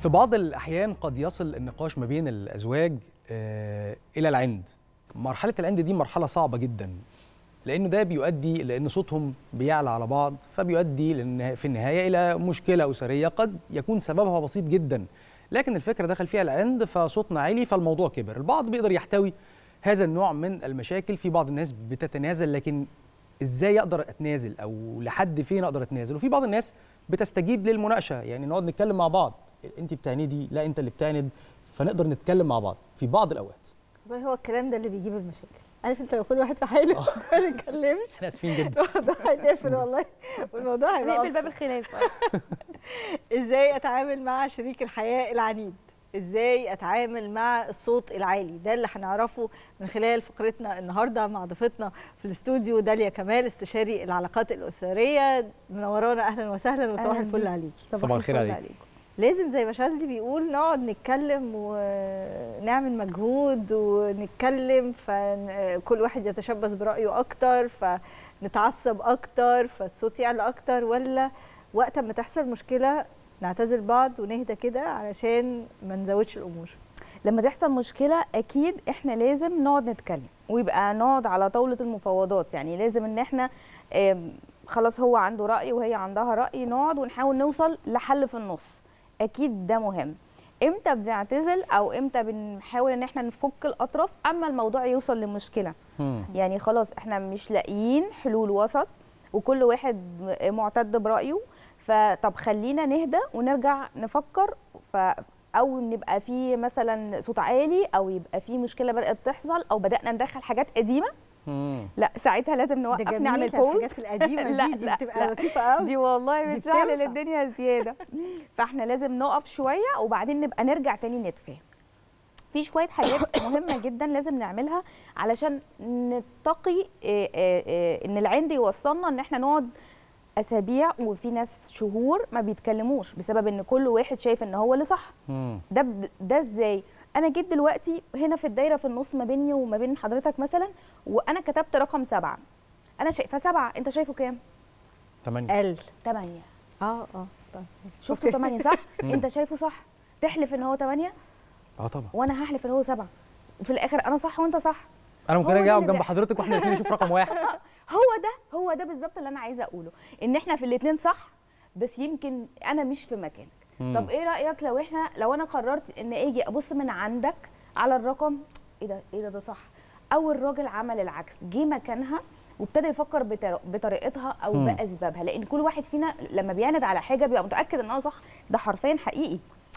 في بعض الأحيان قد يصل النقاش ما بين الأزواج آه، إلى العند مرحلة العند دي مرحلة صعبة جدا لأنه ده بيؤدي لأن صوتهم بيعلى على بعض فبيؤدي لأن في النهاية إلى مشكلة أسرية قد يكون سببها بسيط جدا لكن الفكرة دخل فيها العند فصوتنا عالي فالموضوع كبر البعض بيقدر يحتوي هذا النوع من المشاكل في بعض الناس بتتنازل لكن ازاي اقدر اتنازل او لحد فين اقدر اتنازل وفي بعض الناس بتستجيب للمناقشه يعني نقعد نتكلم مع بعض انت بتعندي لا انت اللي بتعند فنقدر نتكلم مع بعض في بعض الاوقات والله هو الكلام ده اللي بيجيب المشاكل عارف انت لو كل واحد في حاله ما نتكلمش احنا اسفين جدا الموضوع هيتقفل والله والموضوع هيبقى نقفل أبسط. باب الخلاف ازاي اتعامل مع شريك الحياه العنيد ازاي اتعامل مع الصوت العالي ده اللي هنعرفه من خلال فقرتنا النهارده مع ضيفتنا في الاستوديو داليا كمال استشاري العلاقات الاسريه منورانا اهلا وسهلا وصباح أهلاً الفل بيك. عليكي صباح الخير الفل عليك. لازم زي ما شاذلي بيقول نقعد نتكلم ونعمل مجهود ونتكلم فكل واحد يتشبث برأيه أكتر فنتعصب أكتر فالصوت يعلى أكتر ولا وقت ما تحصل مشكلة نعتذر بعض ونهدى كده علشان ما نزودش الأمور لما تحصل مشكله اكيد احنا لازم نقعد نتكلم ويبقى نقعد على طاوله المفاوضات يعني لازم ان احنا آم، خلاص هو عنده راي وهي عندها راي نقعد ونحاول نوصل لحل في النص اكيد ده مهم امتى بنعتزل او امتى بنحاول ان احنا نفك الاطراف اما الموضوع يوصل لمشكله مم. يعني خلاص احنا مش لاقيين حلول وسط وكل واحد م- معتد برأيه فطب خلينا نهدى ونرجع نفكر ف او نبقى في مثلا صوت عالي او يبقى في مشكله بدات تحصل او بدانا ندخل حاجات قديمه مم. لا ساعتها لازم ده نوقف جميل نعمل بوز الحاجات القديمة لا، دي دي لا، بتبقى لا. لطيفة قوي دي والله دي بتشعل بتنفع. الدنيا زياده فاحنا لازم نقف شويه وبعدين نبقى نرجع تاني نتفاهم في شويه حاجات مهمه جدا لازم نعملها علشان نتقي آه، آه، آه، ان العند يوصلنا ان احنا نقعد اسابيع وفي ناس شهور ما بيتكلموش بسبب ان كل واحد شايف ان هو اللي صح مم. ده بد- ده ازاي انا جيت دلوقتي هنا في الدايره في النص ما بيني وما بين حضرتك مثلا وانا كتبت رقم سبعة انا شايفه سبعة انت شايفه كام تمانية قل تمانية اه اه طيب شفته تمانية صح مم. انت شايفه صح تحلف ان هو تمانية اه طبعا وانا هحلف ان هو سبعة وفي الاخر انا صح وانت صح انا ممكن هو اجي ده اقف اللي جنب بيحصل. حضرتك واحنا الاثنين نشوف رقم واحد هو ده هو ده بالظبط اللي انا عايزه اقوله ان احنا في الاتنين صح بس يمكن انا مش في مكانك مم. طب ايه رايك لو احنا لو انا قررت ان اجي ابص من عندك على الرقم ايه ده ايه ده ده صح او الراجل عمل العكس جه مكانها وابتدى يفكر بطر- بطريقتها او مم. باسبابها لان كل واحد فينا لما بيعند على حاجه بيبقى متاكد ان هو صح ده حرفيا حقيقي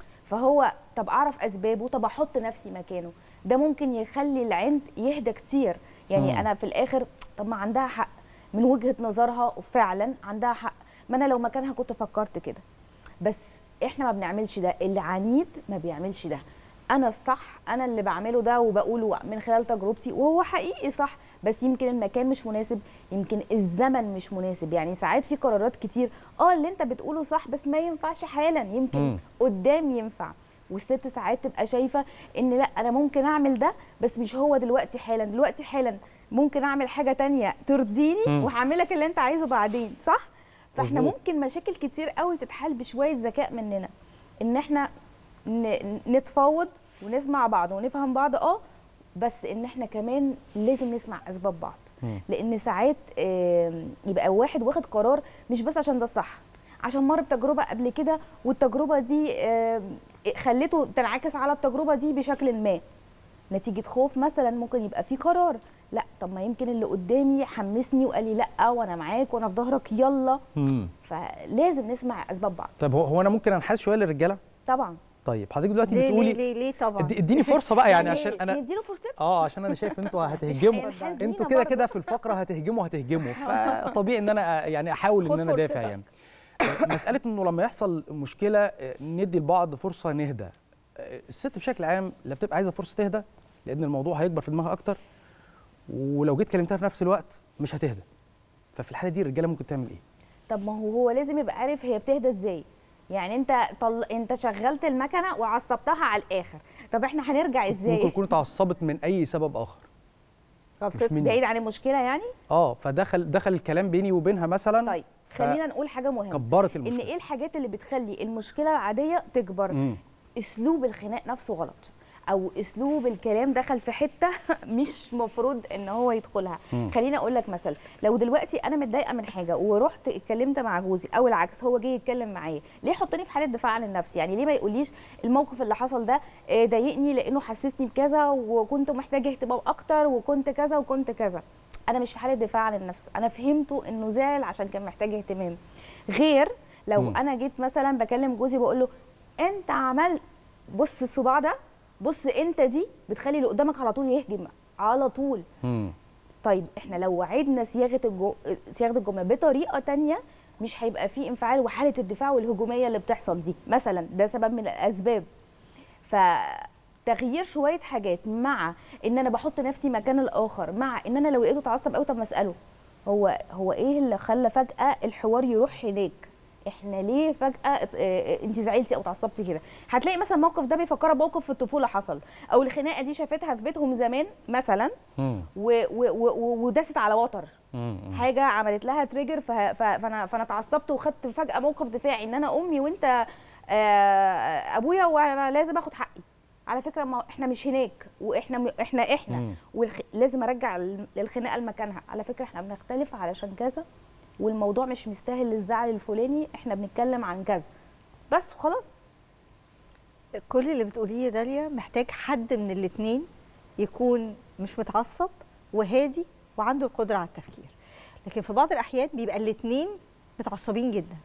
فهو طب اعرف اسبابه طب احط نفسي مكانه ده ممكن يخلي العند يهدى كتير يعني مم. انا في الاخر طب ما عندها حق من وجهه نظرها وفعلا عندها حق ما انا لو مكانها كنت فكرت كده بس احنا ما بنعملش ده اللي عنيد ما بيعملش ده انا الصح انا اللي بعمله ده وبقوله من خلال تجربتي وهو حقيقي صح بس يمكن المكان مش مناسب يمكن الزمن مش مناسب يعني ساعات في قرارات كتير اه اللي انت بتقوله صح بس ما ينفعش حالا يمكن مم. قدام ينفع والست ساعات تبقى شايفه ان لا انا ممكن اعمل ده بس مش هو دلوقتي حالا دلوقتي حالا ممكن اعمل حاجه تانية ترضيني مم. وهعملك اللي انت عايزه بعدين صح فاحنا مظبوط. ممكن مشاكل كتير قوي تتحل بشويه ذكاء مننا ان احنا ن- نتفاوض ونسمع بعض ونفهم بعض اه بس ان احنا كمان لازم نسمع اسباب بعض مم. لان ساعات آم، يبقى واحد واخد قرار مش بس عشان ده الصح عشان مر بتجربه قبل كده والتجربه دي آم، خلته تنعكس على التجربه دي بشكل ما نتيجه خوف مثلا ممكن يبقى في قرار لا طب ما يمكن اللي قدامي حمسني وقال لي لا وانا معاك وانا في ظهرك يلا مم. فلازم نسمع اسباب بعض طب هو هو انا ممكن انحاز شويه للرجاله طبعا طيب حضرتك دلوقتي ليه ليه بتقولي ليه ليه طبعا ادي- اديني فرصه بقى يعني ليه؟ عشان انا نديله فرصته اه عشان انا شايف انتوا هتهجموا هينحاز انتوا لينا كده برضه. كده في الفقره هتهجموا هتهجموا فطبيعي ان انا أ- يعني احاول ان خد انا ادافع فرصتك. يعني مساله انه لما يحصل مشكله آه، ندي لبعض فرصه نهدى آه، الست بشكل عام لا بتبقى عايزه فرصه تهدى لان الموضوع هيكبر في دماغها اكتر ولو جيت كلمتها في نفس الوقت مش هتهدى ففي الحاله دي الرجاله ممكن تعمل ايه طب ما هو هو لازم يبقى عارف هي بتهدى ازاي يعني انت طل... انت شغلت المكنه وعصبتها على الاخر طب احنا هنرجع ممكن ازاي تكون اتعصبت من اي سبب اخر غلطتي مني. بعيد عن المشكله يعني اه فدخل دخل الكلام بيني وبينها مثلا طيب خلينا نقول حاجه مهمه كبرت ان المشكله ايه الحاجات اللي بتخلي المشكله العاديه تكبر مم. اسلوب الخناق نفسه غلط او اسلوب الكلام دخل في حته مش مفروض ان هو يدخلها مم. خليني اقول لك مثل لو دلوقتي انا متضايقه من حاجه ورحت اتكلمت مع جوزي او العكس هو جه يتكلم معايا ليه يحطني في حاله دفاع عن النفس يعني ليه ما يقوليش الموقف اللي حصل ده آه، ضايقني لانه حسسني بكذا وكنت محتاجه اهتمام اكتر وكنت كذا وكنت كذا انا مش في حاله دفاع عن النفس انا فهمته انه زعل عشان كان محتاج اهتمام غير لو مم. انا جيت مثلا بكلم جوزي بقول له انت عمل بص الصباع ده بص انت دي بتخلي اللي قدامك على طول يهجم على طول مم. طيب احنا لو عدنا صياغه الجو... صياغه الجمله بطريقه تانية مش هيبقى في انفعال وحاله الدفاع والهجوميه اللي بتحصل دي مثلا ده سبب من الاسباب فتغيير شويه حاجات مع ان انا بحط نفسي مكان الاخر مع ان انا لو لقيته اتعصب قوي طب ما اساله هو هو ايه اللي خلى فجاه الحوار يروح هناك احنا ليه فجاه اه، اه، انت زعلتي او اتعصبتي كده هتلاقي مثلا الموقف ده بيفكرها بموقف في الطفوله حصل او الخناقه دي شافتها في بيتهم زمان مثلا مم. و- و- و- وداست على وتر مم. حاجه عملت لها تريجر فه- ف- فانا فانا اتعصبت وخدت فجاه موقف دفاعي ان انا امي وانت آه، ابويا وانا لازم اخد حقي على فكره ما احنا مش هناك واحنا م- احنا احنا مم. والخ... لازم ارجع ال- الخناقه لمكانها على فكره احنا بنختلف علشان كذا والموضوع مش مستاهل الزعل الفلاني احنا بنتكلم عن كذا بس وخلاص كل اللي بتقوليه يا داليا محتاج حد من الاثنين يكون مش متعصب وهادي وعنده القدره على التفكير لكن في بعض الاحيان بيبقى الاثنين متعصبين جدا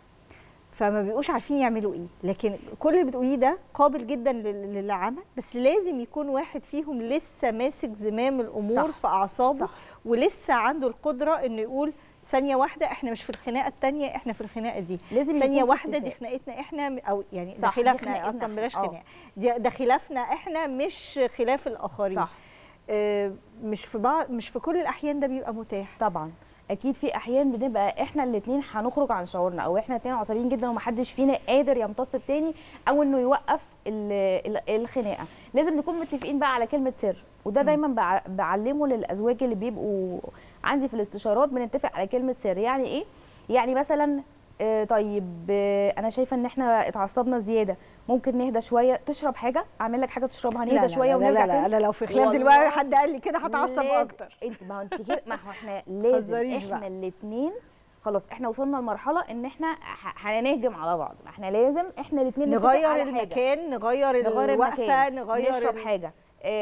فما بيبقوش عارفين يعملوا ايه لكن كل اللي بتقوليه ده قابل جدا لل- للعمل بس لازم يكون واحد فيهم لسه ماسك زمام الامور صح. في اعصابه صح. ولسه عنده القدره انه يقول ثانيه واحده احنا مش في الخناقه الثانيه احنا في الخناقه دي لازم ثانيه يكون في واحده دي اتفاق. خناقتنا احنا او يعني ده صح، دي خلافنا خناقتنا اصلا بلاش اه. خناقه دي- ده خلافنا احنا مش خلاف الاخرين صح آه، مش في بعض مش في كل الاحيان ده بيبقى متاح طبعا اكيد في احيان بنبقى احنا الاثنين هنخرج عن شعورنا او احنا الاثنين عصبيين جدا ومحدش فينا قادر يمتص التاني او انه يوقف ال- ال- الخناقه لازم نكون متفقين بقى على كلمه سر وده دايما بع- بعلمه للازواج اللي بيبقوا عندي في الاستشارات بنتفق على كلمه سر يعني ايه يعني مثلا آه، طيب آه، انا شايفه ان احنا اتعصبنا زياده ممكن نهدى شويه تشرب حاجه اعمل لك حاجه تشربها لا نهدى لا شويه لا ونرجع لا لا, تاني لا لو في خلاف والله دلوقتي حد قال لي كده هتعصب لازم- اكتر انت ما هو انت كده ما هو احنا لازم تهزريش احنا بقى. الاثنين خلاص احنا وصلنا لمرحله ان احنا ح- هنهجم على بعض احنا لازم احنا الاثنين نغير المكان نغير نغير الوقفه المكان نغير نشرب ال- حاجه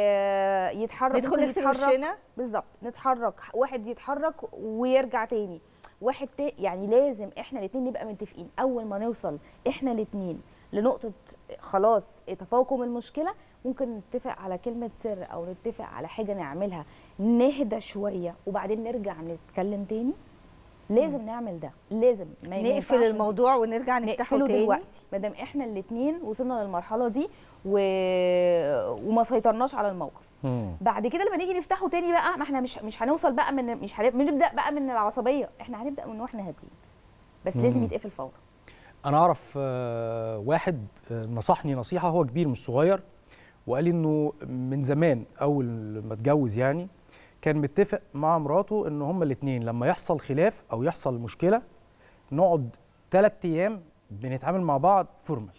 اه يتحرك ندخل ممكن نغسل يتحرك وشنا بالظبط نتحرك واحد يتحرك ويرجع تاني واحد تا... يعني لازم احنا الاثنين نبقى متفقين اول ما نوصل احنا الاثنين لنقطه خلاص تفاقم المشكله ممكن نتفق على كلمه سر او نتفق على حاجه نعملها نهدى شويه وبعدين نرجع نتكلم تاني لازم نعمل ده لازم ما ما نقفل ينفعش الموضوع ونرجع نفتحه نقفله تاني دلوقتي ما دام احنا الاثنين وصلنا للمرحله دي و... وما سيطرناش على الموقف مم. بعد كده لما نيجي نفتحه تاني بقى ما احنا مش مش هنوصل بقى من مش هنبدا بقى من العصبيه احنا هنبدا من واحنا هاديين بس لازم مم. يتقفل فورا انا اعرف آه، واحد آه، نصحني نصيحه هو كبير مش صغير وقال لي انه من زمان اول ما اتجوز يعني كان متفق مع مراته ان هما الاثنين لما يحصل خلاف او يحصل مشكله نقعد ثلاث ايام بنتعامل مع بعض فورمال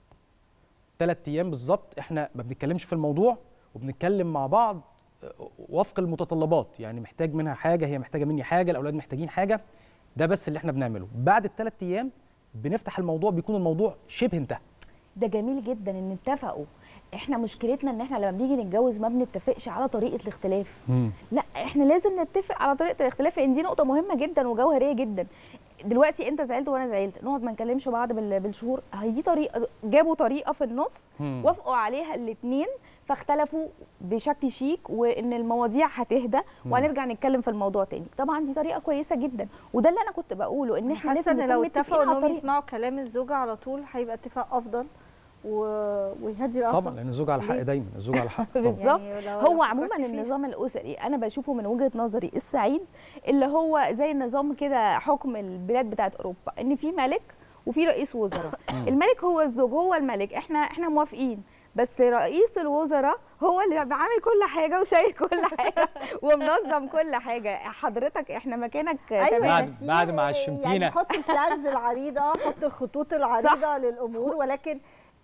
ثلاث ايام بالظبط احنا ما بنتكلمش في الموضوع وبنتكلم مع بعض آه، وفق المتطلبات يعني محتاج منها حاجه هي محتاجه مني حاجه الاولاد محتاجين حاجه ده بس اللي احنا بنعمله بعد الثلاث ايام بنفتح الموضوع بيكون الموضوع شبه انتهى ده جميل جدا ان اتفقوا احنا مشكلتنا ان احنا لما بنيجي نتجوز ما بنتفقش على طريقه الاختلاف لا احنا لازم نتفق على طريقه الاختلاف لان دي نقطه مهمه جدا وجوهريه جدا دلوقتي انت زعلت وانا زعلت نقعد ما نكلمش بعض بال- بالشهور هي دي طريقه جابوا طريقه في النص مم. وافقوا عليها الاثنين فاختلفوا بشكل شيك وان المواضيع هتهدى وهنرجع نتكلم في الموضوع تاني طبعا دي طريقه كويسه جدا وده اللي انا كنت بقوله ان احنا حاسه لازم ان نكون لو متفقين اتفقوا على انهم طريقة. يسمعوا كلام الزوجه على طول هيبقى اتفاق افضل و... ويهدي الاعصاب طبعا لان الزوج على حق ليه؟ دايما الزوج على حق طبعا بالظبط يعني لو- هو لو عموما فكرتي فيها. النظام الاسري انا بشوفه من وجهه نظري السعيد اللي هو زي النظام كده حكم البلاد بتاعت اوروبا ان في ملك وفي رئيس وزراء الملك هو الزوج هو الملك احنا احنا موافقين بس رئيس الوزراء هو اللي بيعمل كل حاجه وشايل كل حاجه ومنظم كل حاجه حضرتك احنا مكانك تمام بعد- ياسين، بعد ما عشمتينا. يعني حط البلانز العريضه حط الخطوط العريضه للامور ولكن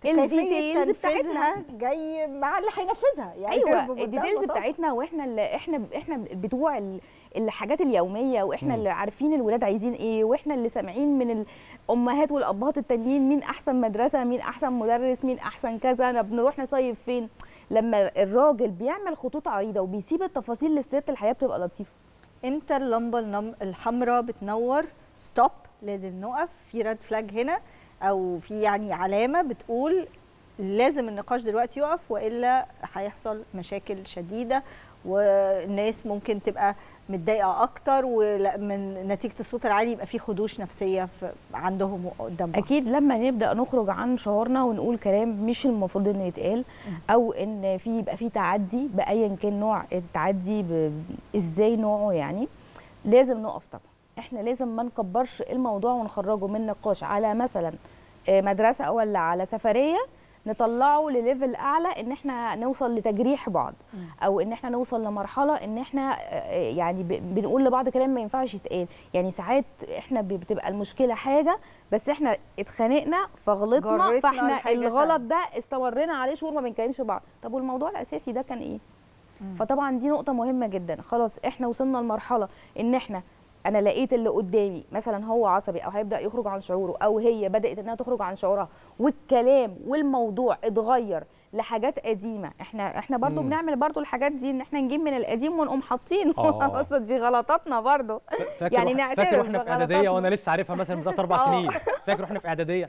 كيفيه الديتيلز بتاعتنا تنفيذها جاي مع اللي هينفذها يعني ايوه بمنتهى الديتيلز البساطة. بتاعتنا واحنا اللي احنا احنا بتوع ال- الحاجات اليوميه واحنا مم. اللي عارفين الولاد عايزين ايه واحنا اللي سامعين من الامهات والابهات التانيين مين احسن مدرسه مين احسن مدرس مين احسن كذا انا بنروح نصيف فين لما الراجل بيعمل خطوط عريضه وبيسيب التفاصيل للست الحياه بتبقى لطيفه امتى اللمبه النم- الحمراء بتنور ستوب لازم نقف في ريد فلاج هنا او في يعني علامه بتقول لازم النقاش دلوقتي يقف والا هيحصل مشاكل شديده والناس ممكن تبقى متضايقه اكتر ومن نتيجه الصوت العالي يبقى في خدوش نفسيه في عندهم قدام بعض. اكيد لما نبدا نخرج عن شعورنا ونقول كلام مش المفروض انه يتقال او ان في يبقى في تعدي بايا كان نوع التعدي ب... ازاي نوعه يعني لازم نقف طبعا احنا لازم ما نكبرش الموضوع ونخرجه من نقاش على مثلا آه، مدرسه ولا على سفريه نطلعه لليفل اعلى ان احنا نوصل لتجريح بعض او ان احنا نوصل لمرحله ان احنا آه، يعني ب- بنقول لبعض كلام ما ينفعش يتقال يعني ساعات احنا ب- بتبقى المشكله حاجه بس احنا اتخانقنا فغلطنا جرتنا فاحنا لحاجة الغلط تانية. ده استمرنا عليه شهور ما بنكلمش بعض طب والموضوع الاساسي ده كان ايه مم. فطبعا دي نقطه مهمه جدا خلاص احنا وصلنا لمرحله ان احنا انا لقيت اللي قدامي مثلا هو عصبي او هيبدا يخرج عن شعوره او هي بدات انها تخرج عن شعورها والكلام والموضوع اتغير لحاجات قديمه احنا احنا برضو مم. بنعمل برضو الحاجات دي ان احنا نجيب من القديم ونقوم حاطينه آه. اصل دي غلطاتنا برضو فاكر يعني يعني نعترف فاكر واحنا في اعداديه بغلطاتنا. وانا لسه عارفها مثلا من ثلاث اربع آه. سنين فاكر واحنا في اعداديه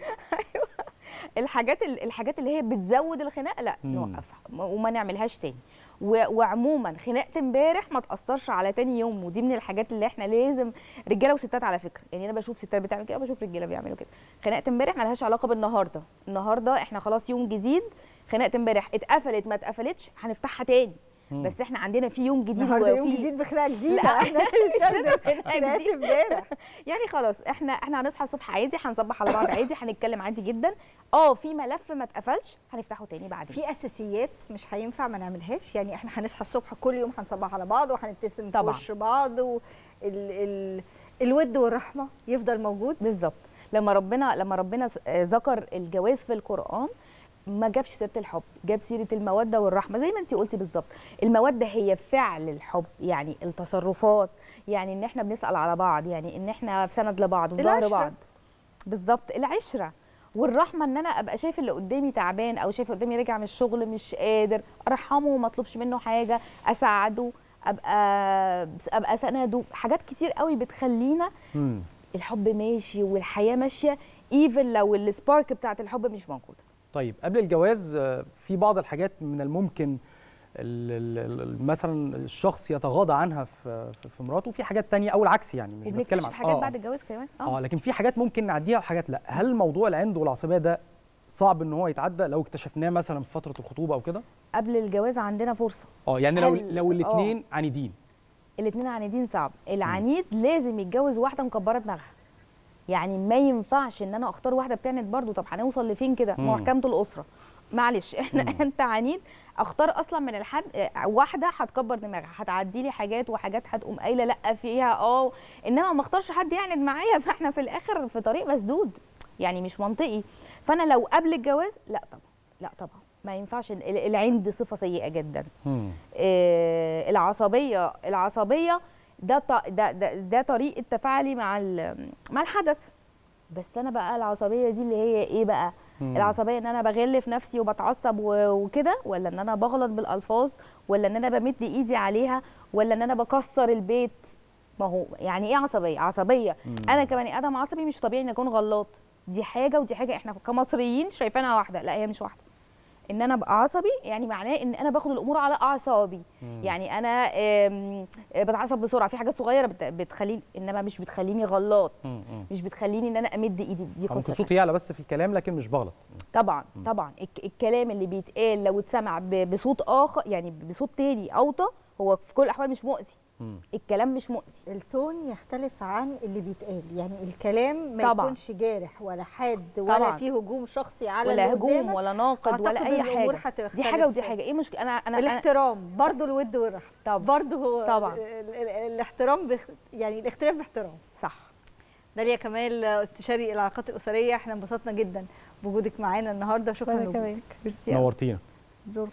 الحاجات ال- الحاجات اللي هي بتزود الخناق لا مم. نوقفها م- وما نعملهاش تاني و- وعموما خناقه امبارح ما تاثرش على تاني يوم ودي من الحاجات اللي احنا لازم رجاله وستات على فكره يعني انا بشوف ستات بتعمل كده بشوف رجاله بيعملوا كده خناقه امبارح ما لهاش علاقه بالنهارده النهارده احنا خلاص يوم جديد خناقه امبارح اتقفلت ما اتقفلتش هنفتحها تاني مم. بس احنا عندنا في يوم جديد النهارده يوم وفي- جديد بخناقه جديده لا، احنا مش لازم هنستخدم خناقة خناقات جديدة. امبارح يعني خلاص احنا احنا هنصحى الصبح عادي هنصبح على بعض عادي هنتكلم عادي جدا اه في ملف ما اتقفلش هنفتحه تاني بعدين في اساسيات مش هينفع ما نعملهاش يعني احنا هنصحى الصبح كل يوم هنصبح على بعض وهنبتسم في طبعاً. وش بعض وال ال الود والرحمه يفضل موجود بالظبط لما ربنا لما ربنا س- آه ذكر الجواز في القران ما جابش سيره الحب جاب سيره الموده والرحمه زي ما انت قلتي بالظبط الموده هي فعل الحب يعني التصرفات يعني ان احنا بنسال على بعض يعني ان احنا في سند لبعض وفي ظهر العشرة. بعض بالظبط العشره والرحمه ان انا ابقى شايف اللي قدامي تعبان او شايف قدامي راجع من الشغل مش قادر ارحمه وما اطلبش منه حاجه اساعده ابقى ابقى سنده حاجات كتير قوي بتخلينا مم. الحب ماشي والحياه ماشيه ايفن لو السبارك بتاعت الحب مش موجوده طيب قبل الجواز آه، في بعض الحاجات من الممكن ال- ال- ال- مثلا الشخص يتغاضى عنها في في- في مراته وفي حاجات تانية او العكس يعني مش بتكلم وبنكتشف عن حاجات آه. بعد الجواز كمان اه لكن في حاجات ممكن نعديها وحاجات لا هل موضوع العند والعصبيه ده صعب ان هو يتعدى لو اكتشفناه مثلا في فتره الخطوبه او كده قبل الجواز عندنا فرصه اه يعني لو هل- لو الاثنين عنيدين الاثنين عنيدين صعب العنيد لازم يتجوز واحده مكبره دماغها يعني ما ينفعش ان انا اختار واحده بتعند برضو طب هنوصل لفين كده مم. محكمه الاسره معلش احنا مم. انت عنيد اختار اصلا من الحد آه، واحده هتكبر دماغها هتعدي لي حاجات وحاجات هتقوم قايله لا فيها اه انما ما اختارش حد يعند معايا فاحنا في الاخر في طريق مسدود يعني مش منطقي فانا لو قبل الجواز لا طبعا لا طبعا ما ينفعش ال- العند صفه سيئه جدا مم. آه، العصبيه العصبيه ده ط- ده ده, ده طريقه تفاعلي مع ال- مع الحدث بس انا بقى العصبيه دي اللي هي ايه بقى مم. العصبيه ان انا بغل في نفسي وبتعصب و- وكده ولا ان انا بغلط بالالفاظ ولا ان انا بمد ايدي عليها ولا ان انا بكسر البيت ما هو يعني ايه عصبيه عصبيه مم. انا كبني ادم عصبي مش طبيعي ان اكون غلط دي حاجه ودي حاجه احنا كمصريين شايفينها واحده لا هي مش واحده ان انا ابقى عصبي يعني معناه ان انا باخد الامور على اعصابي مم. يعني انا آم، آه، بتعصب بسرعه في حاجات صغيره بت- بتخليني انما مش بتخليني غلط مم. مم. مش بتخليني ان انا امد ايدي دي ممكن قصه صوتي يعلى بس في الكلام لكن مش بغلط طبعا طبعا الك- الكلام اللي بيتقال لو اتسمع ب- بصوت اخر يعني بصوت تاني اوطى هو في كل الاحوال مش مؤذي مم. الكلام مش مؤذي التون يختلف عن اللي بيتقال يعني الكلام ما طبعاً. يكونش جارح ولا حاد ولا طبعاً. فيه هجوم شخصي على ولا اللي هجوم قدامك. ولا ناقد ولا أعتقد اي الأمور حاجه دي هتختلف. حاجه ودي حاجه ايه مشكله انا انا أنا- الاحترام برضو الود والرحمه طبعا برضو هو طبعاً. ال- ال- ال- الاحترام بخ... يعني الاختلاف باحترام صح داليا كمال استشاري العلاقات الاسريه احنا انبسطنا جدا بوجودك معانا النهارده شكرا وانا لوجودك كمان ميرسي نورتينا دور